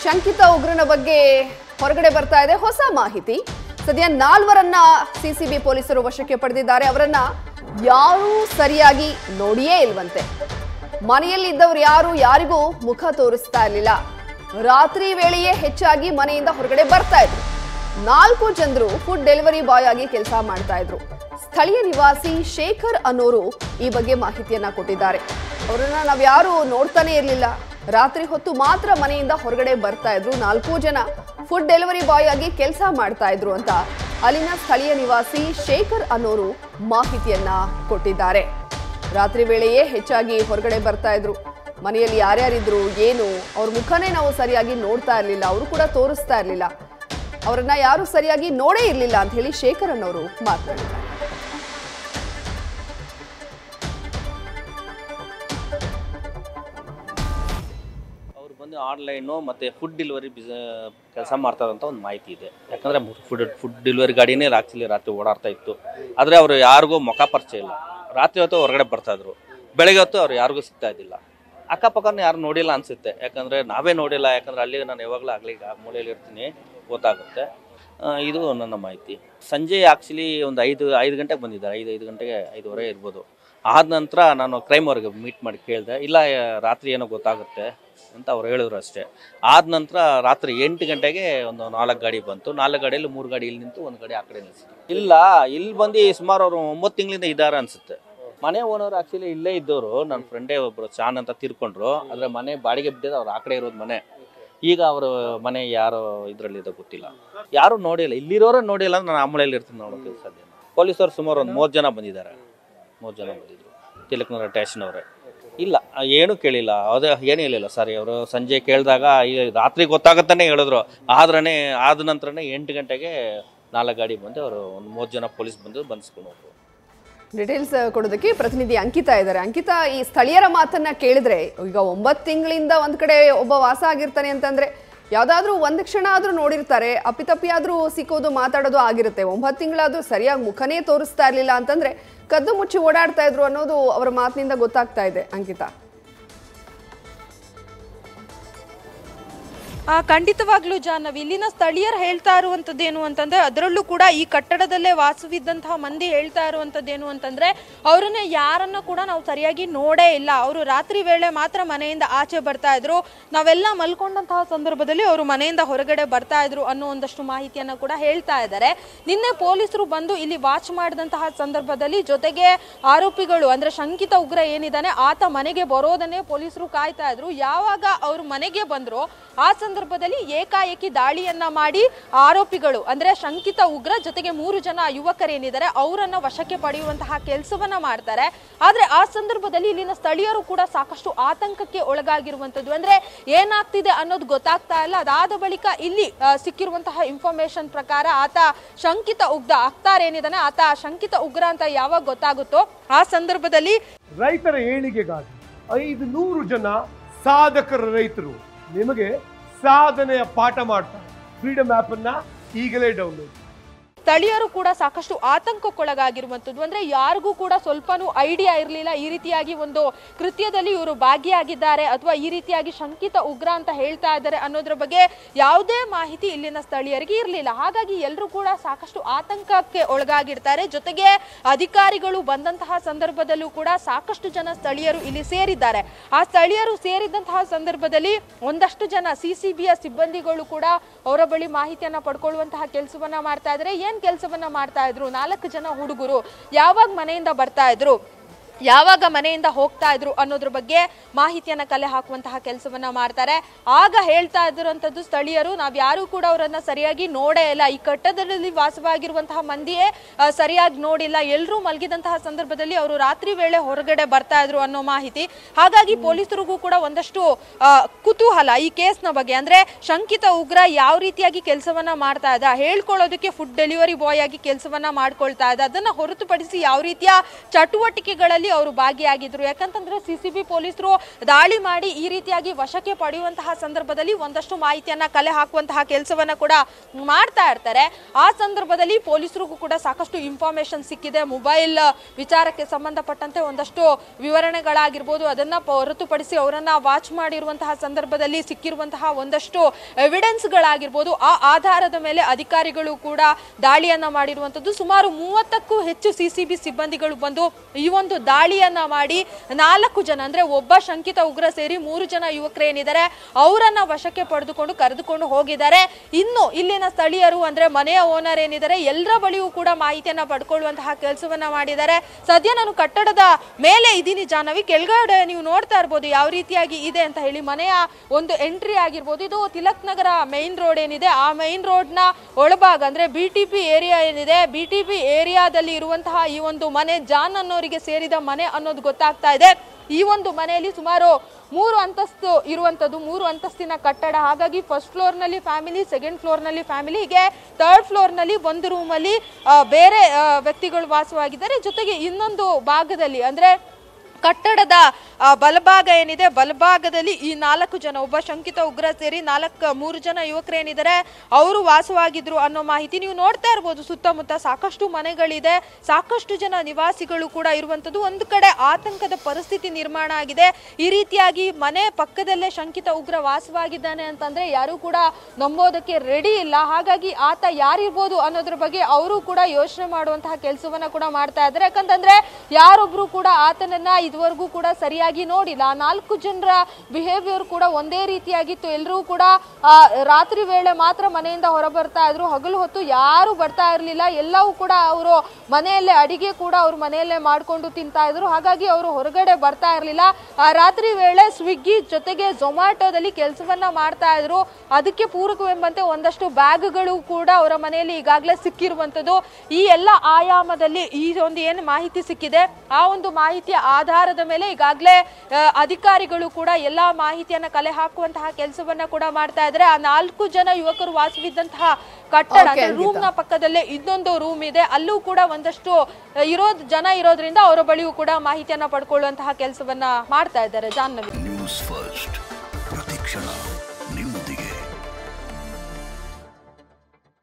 ಶಂಕಿತ ಉಗ್ರನ ಬಗ್ಗೆ ಹೊರಗಡೆ ಬರ್ತಾ ಇದೆ ಹೊಸ ಮಾಹಿತಿ ಸದ್ಯ ನಾಲ್ವರನ್ನ ಸಿಸಿಬಿ ಪೊಲೀಸರು ವಶಕ್ಕೆ ಪಡೆದಿದ್ದಾರೆ ಅವರನ್ನ ಯಾರೂ ಸರಿಯಾಗಿ ನೋಡಿಯೇ ಇಲ್ವಂತೆ ಮನೆಯಲ್ಲಿದ್ದವರು ಯಾರು ಯಾರಿಗೂ ಮುಖ ತೋರಿಸ್ತಾ ಇರಲಿಲ್ಲ ರಾತ್ರಿ ವೇಳೆಯೇ ಹೆಚ್ಚಾಗಿ ಮನೆಯಿಂದ ಹೊರಗಡೆ ಬರ್ತಾ ಇದ್ರು ನಾಲ್ಕು ಜನರು ಫುಡ್ ಡೆಲಿವರಿ ಬಾಯ್ ಆಗಿ ಕೆಲಸ ಮಾಡ್ತಾ ಇದ್ರು ಸ್ಥಳೀಯ ನಿವಾಸಿ ಶೇಖರ್ ಅನ್ನೋರು ಈ ಬಗ್ಗೆ ಮಾಹಿತಿಯನ್ನ ಕೊಟ್ಟಿದ್ದಾರೆ ಅವರನ್ನ ನಾವ್ಯಾರು ನೋಡ್ತಾನೆ ಇರಲಿಲ್ಲ ರಾತ್ರಿ ಹೊತ್ತು ಮಾತ್ರ ಮನೆಯಿಂದ ಹೊರಗಡೆ ಬರ್ತಾ ಇದ್ರು ನಾಲ್ಕು ಜನ ಫುಡ್ ಡೆಲಿವರಿ ಬಾಯ್ ಆಗಿ ಕೆಲಸ ಮಾಡ್ತಾ ಇದ್ರು ಅಂತ ಅಲ್ಲಿನ ಸ್ಥಳೀಯ ನಿವಾಸಿ ಶೇಖರ್ ಅನ್ನೋರು ಮಾಹಿತಿಯನ್ನ ಕೊಟ್ಟಿದ್ದಾರೆ ರಾತ್ರಿ ವೇಳೆಯೇ ಹೆಚ್ಚಾಗಿ ಹೊರಗಡೆ ಬರ್ತಾ ಇದ್ರು ಮನೆಯಲ್ಲಿ ಯಾರ್ಯಾರಿದ್ರು ಏನು ಅವ್ರ ಮುಖನೇ ನಾವು ಸರಿಯಾಗಿ ನೋಡ್ತಾ ಇರಲಿಲ್ಲ ಅವರು ಕೂಡ ತೋರಿಸ್ತಾ ಇರಲಿಲ್ಲ ಅವರನ್ನ ಯಾರು ಸರಿಯಾಗಿ ನೋಡೇ ಇರಲಿಲ್ಲ ಅಂತ ಹೇಳಿ ಶೇಖರ್ ಅನ್ನೋರು ಮಾತನಾಡಿದ್ದಾರೆ ಅವ್ರು ಬಂದು ಆನ್ಲೈನು ಮತ್ತು ಫುಡ್ ಡೆಲಿವರಿ ಬಿಸ್ ಕೆಲಸ ಮಾಡ್ತಾರಂತ ಒಂದು ಮಾಹಿತಿ ಇದೆ ಯಾಕಂದರೆ ಫುಡ್ ಫುಡ್ ಡೆಲಿವರಿ ಗಾಡಿನೇ ಆಕ್ಚುಲಿ ರಾತ್ರಿ ಓಡಾಡ್ತಾ ಇತ್ತು ಆದರೆ ಅವರು ಯಾರಿಗೂ ಮುಖ ಪರಿಚಯ ಇಲ್ಲ ರಾತ್ರಿ ಹೊತ್ತು ಹೊರಗಡೆ ಬರ್ತಾಯಿದ್ರು ಬೆಳಗ್ಗೆ ಹೊತ್ತು ಅವ್ರು ಯಾರಿಗೂ ಸಿಗ್ತಾ ಇದ್ದಿಲ್ಲ ಅಕ್ಕಪಕ್ಕನ ಯಾರು ನೋಡಿಲ್ಲ ಅನಿಸುತ್ತೆ ಯಾಕಂದರೆ ನಾವೇ ನೋಡಿಲ್ಲ ಯಾಕಂದರೆ ಅಲ್ಲಿ ನಾನು ಯಾವಾಗಲೂ ಆಗಲಿ ಮೂಲೆಯಲ್ಲಿ ಇರ್ತೀನಿ ಗೊತ್ತಾಗುತ್ತೆ ಆ, ಇದು ನನ್ನ ಮಾಹಿತಿ ಸಂಜೆ ಆ್ಯಕ್ಚುಲಿ ಒಂದು ಐದು ಐದು ಗಂಟೆಗೆ ಬಂದಿದ್ದಾರೆ ಐದು ಐದು ಗಂಟೆಗೆ ಐದುವರೆ ಇರ್ಬೋದು ಆದ ನಂತರ ನಾನು ಕ್ರೈಮ್ ಅವ್ರಿಗೆ ಮೀಟ್ ಮಾಡಿ ಕೇಳಿದೆ ಇಲ್ಲ ರಾತ್ರಿ ಏನೋ ಗೊತ್ತಾಗುತ್ತೆ ಅಂತ ಅವ್ರು ಹೇಳಿದ್ರು ಅಷ್ಟೇ ಆದ ನಂತರ ರಾತ್ರಿ ಎಂಟು ಗಂಟೆಗೆ ಒಂದು ನಾಲ್ಕು ಗಾಡಿ ಬಂತು ನಾಲ್ಕು ಗಾಡಿಯಲ್ಲಿ ಮೂರು ಗಾಡಿ ಇಲ್ಲಿ ನಿಂತು ಒಂದು ಗಾಡಿ ಆ ಕಡೆ ನಿಲ್ಸಿತ್ತು ಇಲ್ಲ ಇಲ್ಲಿ ಬಂದು ಸುಮಾರು ಅವರು ಒಂಬತ್ತು ತಿಂಗಳಿಂದ ಇದ್ದಾರೆ ಅನ್ಸುತ್ತೆ ಮನೆ ಓನರ್ ಆಕ್ಚುಲಿ ಇಲ್ಲೇ ಇದ್ದವರು ನನ್ನ ಫ್ರೆಂಡೇ ಒಬ್ಬರು ಚಾನ್ ಅಂತ ತೀರ್ಕೊಂಡ್ರು ಆದರೆ ಮನೆ ಬಾಡಿಗೆ ಬಿಟ್ಟಿದ್ದು ಅವ್ರು ಆ ಕಡೆ ಇರೋದು ಮನೆ ಈಗ ಅವರು ಮನೆ ಯಾರೋ ಇದರಲ್ಲಿದೆ ಗೊತ್ತಿಲ್ಲ ಯಾರು ನೋಡಿಲ್ಲ ಇಲ್ಲಿರೋರೇ ನೋಡಿಲ್ಲ ಅಂದ್ರೆ ನಾನು ಆಮಳೆಯಲ್ಲಿ ಇರ್ತೀನಿ ನೋಡೋಕೆ ಸಾಧ್ಯ ಪೊಲೀಸರು ಸುಮಾರು ಒಂದು ಮೂವತ್ತು ಜನ ಬಂದಿದ್ದಾರೆ ಮೂವತ್ತು ಜನ ಬಂದಿದ್ರು ತಿಲಕ್ನಗರ ಸ್ಟೇಷನವರೇ ಇಲ್ಲ ಏನೂ ಕೇಳಿಲ್ಲ ಅದೇ ಏನೂ ಹೇಳಿಲ್ಲ ಸರಿ ಅವರು ಸಂಜೆ ಕೇಳಿದಾಗ ಈ ರಾತ್ರಿ ಗೊತ್ತಾಗತ್ತಾನೆ ಹೇಳಿದ್ರು ಆದ್ರೇ ಆದ ನಂತರನೇ ಎಂಟು ಗಂಟೆಗೆ ನಾಲ್ಕು ಗಾಡಿ ಬಂದು ಅವರು ಒಂದು ಮೂವತ್ತು ಜನ ಪೊಲೀಸ್ ಬಂದು ಬಂಧಿಸ್ಕೊಂಡು ಹೋದ್ರು ಡೀಟೇಲ್ಸ್ ಕೊಡೋದಕ್ಕೆ ಪ್ರತಿನಿಧಿ ಅಂಕಿತಾ ಇದ್ದಾರೆ ಅಂಕಿತಾ ಈ ಸ್ಥಳೀಯರ ಮಾತನ್ನ ಕೇಳಿದ್ರೆ ಈಗ ಒಂಬತ್ತು ತಿಂಗಳಿಂದ ಒಂದ್ ಕಡೆ ಒಬ್ಬ ವಾಸ ಆಗಿರ್ತಾನೆ ಅಂತಂದ್ರೆ ಯಾವ್ದಾದ್ರೂ ಒಂದ್ ಕ್ಷಣ ಆದ್ರೂ ನೋಡಿರ್ತಾರೆ ಅಪ್ಪಿತಪ್ಪಿ ಆದ್ರೂ ಸಿಕ್ಕೋದು ಮಾತಾಡೋದು ಆಗಿರುತ್ತೆ ಒಂಬತ್ತು ತಿಂಗಳಾದ್ರೂ ಸರಿಯಾಗಿ ಮುಖನೇ ತೋರಿಸ್ತಾ ಇರ್ಲಿಲ್ಲ ಅಂತಂದ್ರೆ ಕದ್ದು ಮುಚ್ಚಿ ಓಡಾಡ್ತಾ ಇದ್ರು ಅನ್ನೋದು ಅವರ ಮಾತಿನಿಂದ ಗೊತ್ತಾಗ್ತಾ ಇದೆ ಅಂಕಿತಾ ಆ, ಖಂಡಿತವಾಗ್ಲೂ ಜಾಹ್ನವಿ ಇಲ್ಲಿನ ಸ್ಥಳೀಯರು ಹೇಳ್ತಾ ಇರುವಂತದ್ದೇನು ಅಂತಂದ್ರೆ ಅದರಲ್ಲೂ ಕೂಡ ಈ ಕಟ್ಟಡದಲ್ಲೇ ವಾಸವಿದ್ದಂತಹ ಮಂದಿ ಹೇಳ್ತಾ ಇರುವಂತದ್ದೇನು ಅಂತಂದ್ರೆ ಅವರನ್ನ ಯಾರನ್ನ ಕೂಡ ನಾವು ಸರಿಯಾಗಿ ನೋಡೇ ಇಲ್ಲ ಅವರು ರಾತ್ರಿ ವೇಳೆ ಮಾತ್ರ ಮನೆಯಿಂದ ಆಚೆ ಬರ್ತಾ ಇದ್ರು ನಾವೆಲ್ಲ ಮಲ್ಕೊಂಡಂತಹ ಸಂದರ್ಭದಲ್ಲಿ ಅವರು ಮನೆಯಿಂದ ಹೊರಗಡೆ ಬರ್ತಾ ಇದ್ರು ಅನ್ನೋ ಒಂದಷ್ಟು ಮಾಹಿತಿಯನ್ನ ಕೂಡ ಹೇಳ್ತಾ ಇದ್ದಾರೆ ನಿನ್ನೆ ಪೊಲೀಸರು ಬಂದು ಇಲ್ಲಿ ವಾಚ್ ಮಾಡಿದಂತಹ ಸಂದರ್ಭದಲ್ಲಿ ಜೊತೆಗೆ ಆರೋಪಿಗಳು ಅಂದ್ರೆ ಶಂಕಿತ ಉಗ್ರ ಏನಿದ್ದಾನೆ ಆತ ಮನೆಗೆ ಬರೋದನ್ನೇ ಪೊಲೀಸರು ಕಾಯ್ತಾ ಇದ್ರು ಯಾವಾಗ ಅವರು ಮನೆಗೆ ಬಂದ್ರು ಆ ಸಂದರ್ಭದಲ್ಲಿ ಏಕಾಏಕಿ ದಾಳಿಯನ್ನ ಮಾಡಿ ಆರೋಪಿಗಳು ಅಂದ್ರೆ ಶಂಕಿತ ಉಗ್ರ ಜೊತೆಗೆ ಮೂರು ಜನ ಯುವಕರೇನಿದ್ದಾರೆ ಅವರನ್ನ ವಶಕ್ಕೆ ಪಡೆಯುವಂತಹ ಕೆಲಸವನ್ನ ಮಾಡ್ತಾರೆ ಆದ್ರೆ ಆ ಸಂದರ್ಭದಲ್ಲಿ ಇಲ್ಲಿನ ಸ್ಥಳೀಯರು ಕೂಡ ಸಾಕಷ್ಟು ಆತಂಕಕ್ಕೆ ಒಳಗಾಗಿರುವಂತದ್ದು ಅಂದ್ರೆ ಏನಾಗ್ತಿದೆ ಅನ್ನೋದು ಗೊತ್ತಾಗ್ತಾ ಇಲ್ಲ ಅದಾದ ಬಳಿಕ ಇಲ್ಲಿ ಆ, ಸಿಕ್ಕಿರುವಂತಹ ಇನ್ಫಾರ್ಮೇಶನ್ ಪ್ರಕಾರ ಆತ ಶಂಕಿತ ಉಗ್ರ ಅಕ್ತಾರ್ ಏನಿದಾನೆ ಆತ ಶಂಕಿತ ಉಗ್ರ ಅಂತ ಯಾವಾಗ ಗೊತ್ತಾಗುತ್ತೋ ಆ ಸಂದರ್ಭದಲ್ಲಿ ರೈತರ ಏಳಿಗೆಗಾಗಿ ಐದು ನೂರು ಜನ ಸಾಧಕರ ರೈತರು ನಿಮಗೆ ಸಾಧನೆಯ ಪಾಠ ಮಾಡ್ತಾರೆ ಫ್ರೀಡಮ್ ಆಪ್ ಅನ್ನ ಈಗಲೇ ಡೌನ್ಲೋಡ್ ಸ್ಥಳೀಯರು ಕೂಡ ಸಾಕಷ್ಟು ಆತಂಕಕ್ಕೊಳಗಾಗಿರುವಂಥದ್ದು ಅಂದ್ರೆ ಯಾರಿಗೂ ಕೂಡ ಸ್ವಲ್ಪನೂ ಐಡಿಯಾ ಇರಲಿಲ್ಲ ಈ ರೀತಿಯಾಗಿ ಒಂದು ಕೃತ್ಯದಲ್ಲಿ ಇವರು ಭಾಗಿಯಾಗಿದ್ದಾರೆ ಅಥವಾ ಈ ರೀತಿಯಾಗಿ ಶಂಕಿತ ಉಗ್ರ ಅಂತ ಹೇಳ್ತಾ ಇದ್ದಾರೆ ಅನ್ನೋದ್ರ ಬಗ್ಗೆ ಯಾವುದೇ ಮಾಹಿತಿ ಇಲ್ಲಿನ ಸ್ಥಳೀಯರಿಗೆ ಇರಲಿಲ್ಲ ಹಾಗಾಗಿ ಎಲ್ಲರೂ ಕೂಡ ಸಾಕಷ್ಟು ಆತಂಕಕ್ಕೆ ಒಳಗಾಗಿರ್ತಾರೆ ಜೊತೆಗೆ ಅಧಿಕಾರಿಗಳು ಬಂದಂತಹ ಸಂದರ್ಭದಲ್ಲೂ ಕೂಡ ಸಾಕಷ್ಟು ಜನ ಸ್ಥಳೀಯರು ಇಲ್ಲಿ ಸೇರಿದ್ದಾರೆ ಆ ಸ್ಥಳೀಯರು ಸೇರಿದಂತಹ ಸಂದರ್ಭದಲ್ಲಿ ಒಂದಷ್ಟು ಜನ ಸಿ ಸಿ ಬಿಯ ಸಿಬ್ಬಂದಿಗಳು ಕೂಡ ಅವರ ಬಳಿ ಮಾಹಿತಿಯನ್ನ ಪಡ್ಕೊಳ್ಳುವಂತಹ ಕೆಲಸವನ್ನ ಮಾಡ್ತಾ ಇದ್ದಾರೆ ಏನ್ ಕೆಲಸವನ್ನ ಮಾಡ್ತಾ ಇದ್ರು ನಾಲ್ಕು ಜನ ಹುಡುಗರು ಯಾವಾಗ ಮನೆಯಿಂದ ಬರ್ತಾ ಇದ್ರು ಯಾವಾಗ ಮನೆಯಿಂದ ಹೋಗ್ತಾ ಇದ್ರು ಅನ್ನೋದ್ರ ಬಗ್ಗೆ ಮಾಹಿತಿಯನ್ನ ಕಲೆ ಹಾಕುವಂತಹ ಕೆಲಸವನ್ನ ಮಾಡ್ತಾರೆ ಆಗ ಹೇಳ್ತಾ ಇದ್ರಂಥದ್ದು ಸ್ಥಳೀಯರು ನಾವ್ ಯಾರು ಕೂಡ ಅವರನ್ನ ಸರಿಯಾಗಿ ನೋಡೇ ಇಲ್ಲ ಈ ಕಟ್ಟಡದಲ್ಲಿ ವಾಸವಾಗಿರುವಂತಹ ಮಂದಿಯೇ ಆ, ಸರಿಯಾಗಿ ನೋಡಿಲ್ಲ ಎಲ್ಲರೂ ಮಲಗಿದಂತಹ ಸಂದರ್ಭದಲ್ಲಿ ಅವರು ರಾತ್ರಿ ವೇಳೆ ಹೊರಗಡೆ ಬರ್ತಾ ಇದ್ರು ಅನ್ನೋ ಮಾಹಿತಿ ಹಾಗಾಗಿ ಪೊಲೀಸರಿಗೂ ಕೂಡ ಒಂದಷ್ಟು ಆ, ಕುತೂಹಲ ಈ ಕೇಸ್ನ ಬಗ್ಗೆ ಅಂದ್ರೆ ಶಂಕಿತ ಉಗ್ರ ಯಾವ ರೀತಿಯಾಗಿ ಕೆಲಸವನ್ನ ಮಾಡ್ತಾ ಇದ್ದ ಹೇಳ್ಕೊಳ್ಳೋದಕ್ಕೆ ಫುಡ್ ಡೆಲಿವರಿ ಬಾಯ್ ಆಗಿ ಕೆಲಸವನ್ನ ಮಾಡ್ಕೊಳ್ತಾ ಇದ್ದ ಅದನ್ನ ಹೊರತುಪಡಿಸಿ ಯಾವ ರೀತಿಯ ಚಟುವಟಿಕೆಗಳಲ್ಲಿ ಸಂದರ್ಭದಲ್ಲಿ ಅವರು ಭಾಗಿಯಾಗಿದ್ರು ಯಾಕಂತಂದ್ರೆ ಸಿ ಸಿ ಬಿ ಪೊಲೀಸರು ದಾಳಿ ಮಾಡಿ ಈ ರೀತಿಯಾಗಿ ವಶಕ್ಕೆ ಪಡೆಯುವಂತಹ ಸಂದರ್ಭದಲ್ಲಿ ಒಂದಷ್ಟು ಮಾಹಿತಿಯನ್ನ ಕಲೆ ಹಾಕುವಂತಹ ಕೆಲಸವನ್ನ ಕೂಡ ಮಾಡ್ತಾ ಇರ್ತಾರೆ ಆ ಸಂದರ್ಭದಲ್ಲಿ ಪೊಲೀಸರಿಗೂ ಕೂಡ ಸಾಕಷ್ಟು ಇನ್ಫಾರ್ಮೇಶನ್ ಸಿಕ್ಕಿದೆ ಮೊಬೈಲ್ ವಿಚಾರಕ್ಕೆ ಸಂಬಂಧಪಟ್ಟಂತೆ ಒಂದಷ್ಟು ವಿವರಣೆಗಳಾಗಿರ್ಬೋದು ಅದನ್ನ ಪ- ಹೊರತುಪಡಿಸಿ ಅವರನ್ನ ವಾಚ್ ಮಾಡಿರುವಂತಹ ಸಂದರ್ಭದಲ್ಲಿ ಸಿಕ್ಕಿರುವಂತಹ ಒಂದಷ್ಟು ಎವಿಡೆನ್ಸ್ಗಳಾಗಿರ್ಬೋದು ಆ ಆಧಾರದ ಮೇಲೆ ಅಧಿಕಾರಿಗಳು ಕೂಡ ದಾಳಿಯನ್ನ ಮಾಡಿರುವಂತದ್ದು ಸುಮಾರು ಮೂವತ್ತಕ್ಕೂ ಹೆಚ್ಚು ಸಿ ಸಿ ಬಿ ಸಿಬ್ಬಂದಿಗಳು ಬಂದು ಈ ಒಂದು ದಾಳಿಯನ್ನ ಮಾಡಿ ನಾಲ್ಕು ಜನ ಅಂದ್ರೆ ಒಬ್ಬ ಶಂಕಿತ ಉಗ್ರ ಸೇರಿ ಮೂರು ಜನ ಯುವಕರೇನಿದ್ದಾರೆ ಅವರನ್ನ ವಶಕ್ಕೆ ಪಡೆದುಕೊಂಡು ಕರೆದುಕೊಂಡು ಹೋಗಿದ್ದಾರೆ ಇನ್ನು ಇಲ್ಲಿನ ಸ್ಥಳೀಯರು ಅಂದ್ರೆ ಮನೆಯ ಓನರ್ ಏನಿದ್ದಾರೆ ಎಲ್ಲರ ಬಳಿಯೂ ಕೂಡ ಮಾಹಿತಿಯನ್ನ ಪಡ್ಕೊಳ್ಳುವಂತಹ ಕೆಲಸವನ್ನ ಮಾಡಿದ್ದಾರೆ ಸದ್ಯ ನಾನು ಕಟ್ಟಡದ ಮೇಲೆ ಇದೀನಿ ಜಾಹ್ನವಿ ಕೆಳಗಡೆ ನೀವು ನೋಡ್ತಾ ಇರ್ಬೋದು ಯಾವ ರೀತಿಯಾಗಿ ಇದೆ ಅಂತ ಹೇಳಿ ಮನೆಯ ಒಂದು ಎಂಟ್ರಿ ಆಗಿರ್ಬೋದು ಇದು ತಿಲಕ್ ನಗರ ಮೈನ್ ರೋಡ್ ಏನಿದೆ ಆ ಮೈನ್ ರೋಡ್ ನ ಒಳಭಾಗ ಅಂದ್ರೆ ಬಿ ಟಿ ಪಿ ಏರಿಯಾ ಏನಿದೆ ಬಿ ಟಿ ಪಿ ಏರಿಯಾದಲ್ಲಿ ಇರುವಂತಹ ಈ ಒಂದು ಮನೆ ಜಾನ್ ಅನ್ನೋರಿಗೆ ಸೇರಿದ ಮನೆ ಅನ್ನೋದು ಗೊತ್ತಾಗ್ತಾ ಇದೆ ಈ ಒಂದು ಮನೆಯಲ್ಲಿ ಸುಮಾರು ಮೂರು ಅಂತಸ್ತು ಇರುವಂತದ್ದು ಮೂರು ಅಂತಸ್ತಿನ ಕಟ್ಟಡ ಹಾಗಾಗಿ ಫಸ್ಟ್ ಫ್ಲೋರ್ ನಲ್ಲಿ ಫ್ಯಾಮಿಲಿ ಸೆಕೆಂಡ್ ಫ್ಲೋರ್ ನಲ್ಲಿ ಫ್ಯಾಮಿಲಿ ಹೀಗೆ ಥರ್ಡ್ ಫ್ಲೋರ್ ನಲ್ಲಿ ಒಂದು ರೂಮ್ ಅಲ್ಲಿ ಆ, ಬೇರೆ ಆ, ವ್ಯಕ್ತಿಗಳು ವಾಸವಾಗಿದ್ದಾರೆ ಜೊತೆಗೆ ಇನ್ನೊಂದು ಭಾಗದಲ್ಲಿ ಅಂದ್ರೆ ಕಟ್ಟಡದ ಆ, ಬಲಭಾಗ ಏನಿದೆ ಬಲಭಾಗದಲ್ಲಿ ಈ ನಾಲ್ಕು ಜನ ಒಬ್ಬ ಶಂಕಿತ ಉಗ್ರ ಸೇರಿ ನಾಲ್ಕು ಮೂರು ಜನ ಯುವಕರೇನಿದ್ದಾರೆ ಅವರು ವಾಸವಾಗಿದ್ರು ಅನ್ನೋ ಮಾಹಿತಿ ನೀವು ನೋಡ್ತಾ ಇರ್ಬೋದು ಸುತ್ತಮುತ್ತ ಸಾಕಷ್ಟು ಮನೆಗಳಿದೆ ಸಾಕಷ್ಟು ಜನ ನಿವಾಸಿಗಳು ಕೂಡ ಇರುವಂತದ್ದು ಒಂದು ಕಡೆ ಆತಂಕದ ಪರಿಸ್ಥಿತಿ ನಿರ್ಮಾಣ ಆಗಿದೆ ಈ ರೀತಿಯಾಗಿ ಮನೆ ಪಕ್ಕದಲ್ಲೇ ಶಂಕಿತ ಉಗ್ರ ವಾಸವಾಗಿದ್ದಾನೆ ಅಂತಂದ್ರೆ ಯಾರು ಕೂಡ ನಂಬೋದಕ್ಕೆ ರೆಡಿ ಇಲ್ಲ ಹಾಗಾಗಿ ಆತ ಯಾರಿರ್ಬೋದು ಅನ್ನೋದ್ರ ಬಗ್ಗೆ ಅವರು ಕೂಡ ಯೋಚನೆ ಮಾಡುವಂತಹ ಕೆಲಸವನ್ನ ಕೂಡ ಮಾಡ್ತಾ ಇದ್ದಾರೆ ಯಾಕಂತಂದ್ರೆ ಯಾರೊಬ್ರು ಕೂಡ ಆತನನ್ನ ಇದುವರೆಗೂ ಕೂಡ ಸರಿಯಾಗಿ ನೋಡಿಲ್ಲ ಆ ನಾಲ್ಕು ಜನರ ಬಿಹೇವಿಯರ್ ಕೂಡ ಒಂದೇ ರೀತಿಯಾಗಿತ್ತು ಎಲ್ಲರೂ ಕೂಡ ಆ, ರಾತ್ರಿ ವೇಳೆ ಮಾತ್ರ ಮನೆಯಿಂದ ಹೊರ ಬರ್ತಾ ಇದ್ರು ಹಗಲು ಹೊತ್ತು ಯಾರು ಬರ್ತಾ ಇರಲಿಲ್ಲ ಎಲ್ಲವೂ ಕೂಡ ಅವರು ಮನೆಯಲ್ಲೇ ಅಡಿಗೆ ಕೂಡ ಅವ್ರ ಮನೆಯಲ್ಲೇ ಮಾಡ್ಕೊಂಡು ತಿಂತಾ ಇದ್ರು ಹಾಗಾಗಿ ಅವರು ಹೊರಗಡೆ ಬರ್ತಾ ಇರಲಿಲ್ಲ ಆ ರಾತ್ರಿ ವೇಳೆ ಸ್ವಿಗ್ಗಿ ಜೊತೆಗೆ ಝೊಮ್ಯಾಟೋದಲ್ಲಿ ಕೆಲಸವನ್ನ ಮಾಡ್ತಾ ಇದ್ರು ಅದಕ್ಕೆ ಪೂರಕವೆಂಬಂತೆ ಒಂದಷ್ಟು ಬ್ಯಾಗ್ಗಳು ಕೂಡ ಅವರ ಮನೆಯಲ್ಲಿ ಈಗಾಗಲೇ ಸಿಕ್ಕಿರುವಂಥದ್ದು ಈ ಎಲ್ಲ ಆಯಾಮದಲ್ಲಿ ಈ ಒಂದು ಏನು ಮಾಹಿತಿ ಸಿಕ್ಕಿದೆ ಆ ಒಂದು ಮಾಹಿತಿಯ ಆಧಾರದ ಮೇಲೆ ಈಗಾಗಲೇ ಅಧಿಕಾರಿಗಳು ಕೂಡ ಎಲ್ಲಾ ಮಾಹಿತಿಯನ್ನ ಕಲೆ ಹಾಕುವಂತಹ ಕೆಲಸವನ್ನ ಕೂಡ ಮಾಡ್ತಾ ಇದ್ದಾರೆ ಆ ನಾಲ್ಕು ಜನ ಯುವಕರು ವಾಸವಿದ್ದಂತಹ ಕಟ್ಟಡ Okay, ರೂಮ್ ನ ಪಕ್ಕದಲ್ಲೇ ಇನ್ನೊಂದು ರೂಮ್ ಇದೆ ಅಲ್ಲೂ ಕೂಡ ಒಂದಷ್ಟು ಆ, ಇರೋದ್ ಜನ ಇರೋದ್ರಿಂದ ಅವರ ಬಳಿಯೂ ಕೂಡ ಮಾಹಿತಿಯನ್ನ ಪಡ್ಕೊಳ್ಳುವಂತಹ ಕೆಲಸವನ್ನ ಮಾಡ್ತಾ ಇದ್ದಾರೆ ಜಾಹ್ನವಿ ನ್ಯೂಸ್ ಫಸ್ಟ್ ಪ್ರತಿಕ್ಷಣ ನಿಮ್ಮೊಂದಿಗೆ